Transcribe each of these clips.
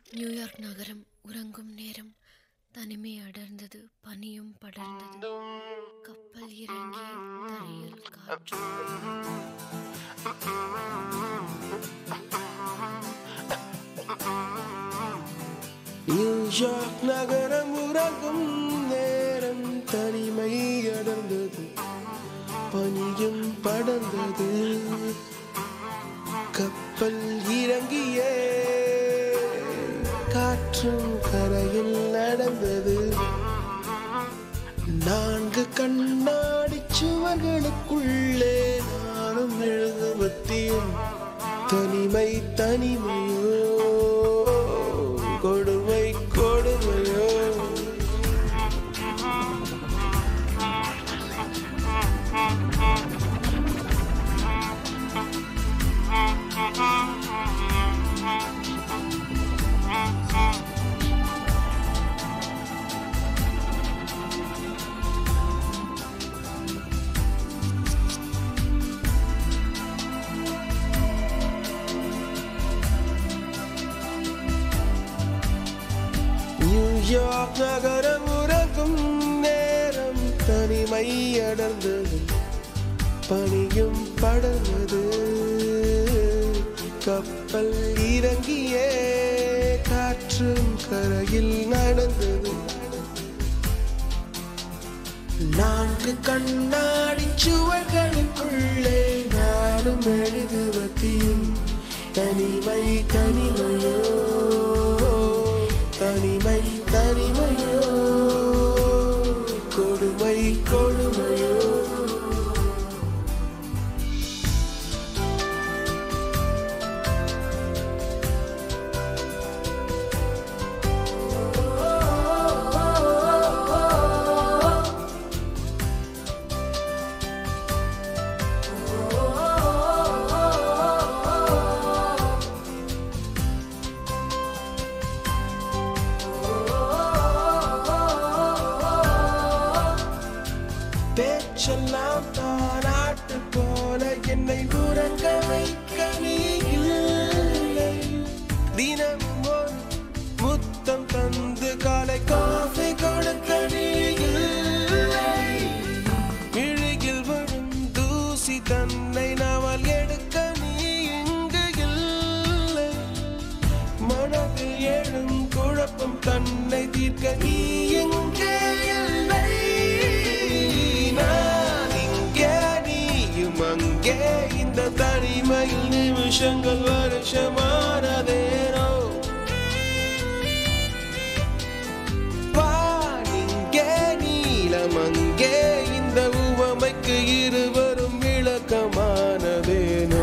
New York நகரம் உறங்கும் நேரம் தனிமை அடர்ந்தது பனியும் படர்ந்தது கப்பல் இறங்கி தரையில் காற்று நியூயார்க் நகரம் உறங்கும் நேரம் தனிமை அடர்ந்தது பனியும் படர்ந்தது கப்பல் இறங்கிய காற்றும் கரையில் நடந்தது நான்கு கண்ணாடி சுவர்களுக்குள்ளே நானும் எழுதுவத்தியும் தனிமை தனிமையோ கொடுமை கொடுமையோ நியூயார்க் நகரம் உறங்கும் நேரம் தனிமை அடர்ந்தது பனியும் படர்ந்தது கப்பல் இறங்கிய காற்றும் கரையில் நடந்தது நான்கு கண்ணாடி சுவர்களுக்குள்ளே நானும் எழுதுவத்தியும் தனிமை தனிமையோ தனிமை தனிமையோ கொடுமை கொடுமையோ பேச்செல்லாம் தானாட்டு போல என்னை உறங்க வைக்க நீ இல்லை தினமும் ஒரு முத்தம் தந்து காலை காஃபி கொடுக்க நீ இல்லை இழுகில் விழும் தூசி தன்னை நாவல் எடுக்க நீ இங்கு இல்லை மனதில் எழும் குழப்பம் தன்னை தீர்க்க நீ எங்கே இல்லை நான் இங்கே நீயும் அங்கே இந்த தனிமையில் நிமிஷங்கள் வருஷமானதேனோ வானிங்கே நீலம் அங்கே இந்த உவமைக்கு இருவரும் விளக்கமானதேனோ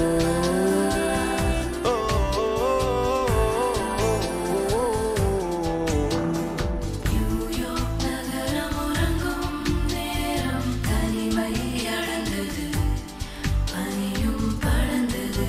ஓ, ஓ, ஓ, ஓ, ஓ. நியூயார்க் நகரம் உறங்கும் நேரம் தனிமை அடர்ந்தது பனியும் படர்ந்தது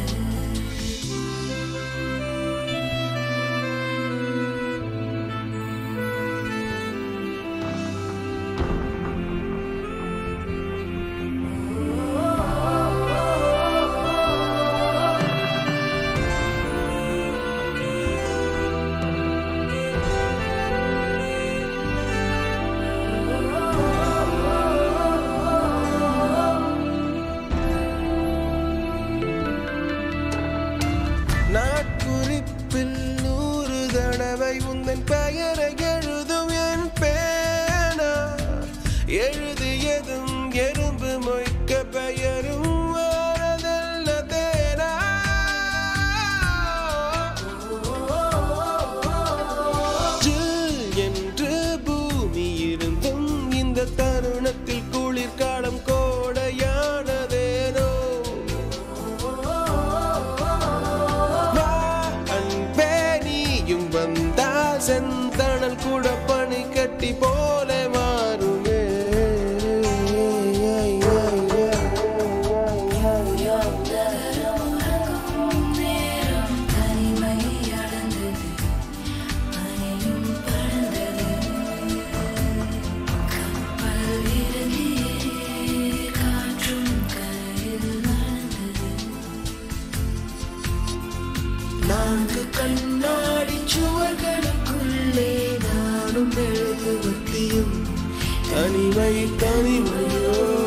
நாட்குறிப்பில் நூறு தடவை உந்தன் பெயரை எழுதும் என் பேனா எழுதியதும் எறும்பு மொய்க்க பெயரும் வரதல்ல தேனா ஜில் என்று பூமி இருந்தும் இந்த தருணத்தில் குளிர்காலம் கோடையானதேனோ வா அன்பே நீயும் வந்தால் செந்தணல் கூட பனி கட்டி போல மாறுமே நேரம் தனிமை அடர்ந்தது பனியும் படர்ந்தது கப்பல் இறங்கியே காற்றும் கரையில் நடந்தது நான்கு கண்ணாடி சுவர் தனிமை தனிமையோ